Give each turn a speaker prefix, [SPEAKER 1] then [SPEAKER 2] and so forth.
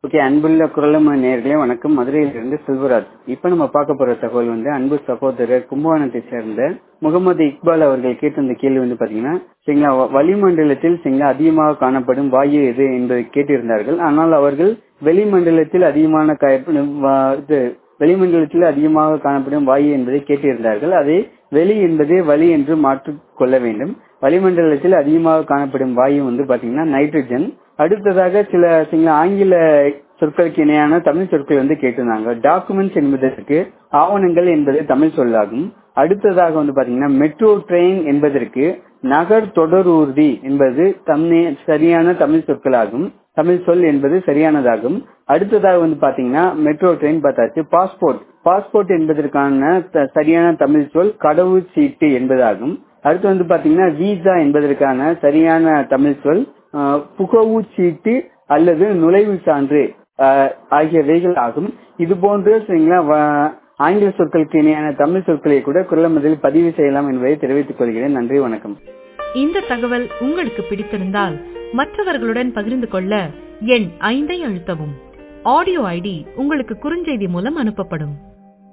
[SPEAKER 1] okay அன்புள்ள குரலம நேர்களே வணக்கம் மதுரையிலிருந்து செல்வராஜ் இப்ப நம்ம பார்க்க போற தகவல் வந்து அன்பு சகோதரர் கும்பகோணத்தை சேர்ந்த முகமது இக்பால் அவர்கள் கேட்டிருந்த கேள்வி வந்து பாத்தீங்கன்னா சரிங்களா வ- வளிமண்டலத்தில் சரிங்களா அதிகமாக காணப்படும் வாயு எது என்பதை கேட்டிருந்தார்கள் ஆனால் அவர்கள் வெளிமண்டலத்தில் அதிகமான க- வா- இது வெளிமண்டலத்தில் அதிகமாக காணப்படும் வாயு என்பதை கேட்டிருந்தார்கள் அதை வெளி என்பதே வலி என்று மாற்றிக் கொள்ள வேண்டும் வளிமண்டலத்தில் அதிகமாக காணப்படும் வாயு வந்து பாத்தீங்கன்னா நைட்ரஜன் அடுத்ததாக சில சில ஆங்கில சொற்களுக்கு இணையான தமிழ் சொற்கள் வந்து கேட்டிருந்தாங்க டாக்குமெண்ட்ஸ் என்பதற்கு ஆவணங்கள் என்பது தமிழ் சொல்லாகும் அடுத்ததாக வந்து பாத்தீங்கன்னா மெட்ரோ ட்ரெயின் என்பதற்கு நகர் தொடரூர்தி என்பது தமிழ் சரியான தமிழ் சொற்களாகும் தமிழ் சொல் என்பது சரியானதாகும் அடுத்ததாக வந்து பாத்தீங்கன்னா மெட்ரோ ட்ரெயின் பார்த்தாச்சு பாஸ்போர்ட் பாஸ்போர்ட் என்பதற்கான த- சரியான தமிழ் சொல் கடவுச்சீட்டு என்பதாகும் அடுத்து வந்து பாத்தீங்கன்னா விசா என்பதற்கான சரியான தமிழ் சொல் அஹ், புகவுச்சீட்டு அல்லது நுழைவு சான்று அஹ், ஆகியவைகள் ஆகும் இது போன்று சரிங்களா வ- ஆங்கில சொற்களுக்கு இணையான தமிழ் சொற்களை கூட குரலமதில் பதிவு செய்யலாம் என்பதை தெரிவித்துக் கொள்கிறேன் நன்றி வணக்கம்
[SPEAKER 2] இந்த தகவல் உங்களுக்கு பிடித்திருந்தால் மற்றவர்களுடன் பகிர்ந்து கொள்ள எண் ஐந்தை அழுத்தவும் ஆடியோ ஐடி உங்களுக்கு குறுஞ்செய்தி மூலம் அனுப்பப்படும்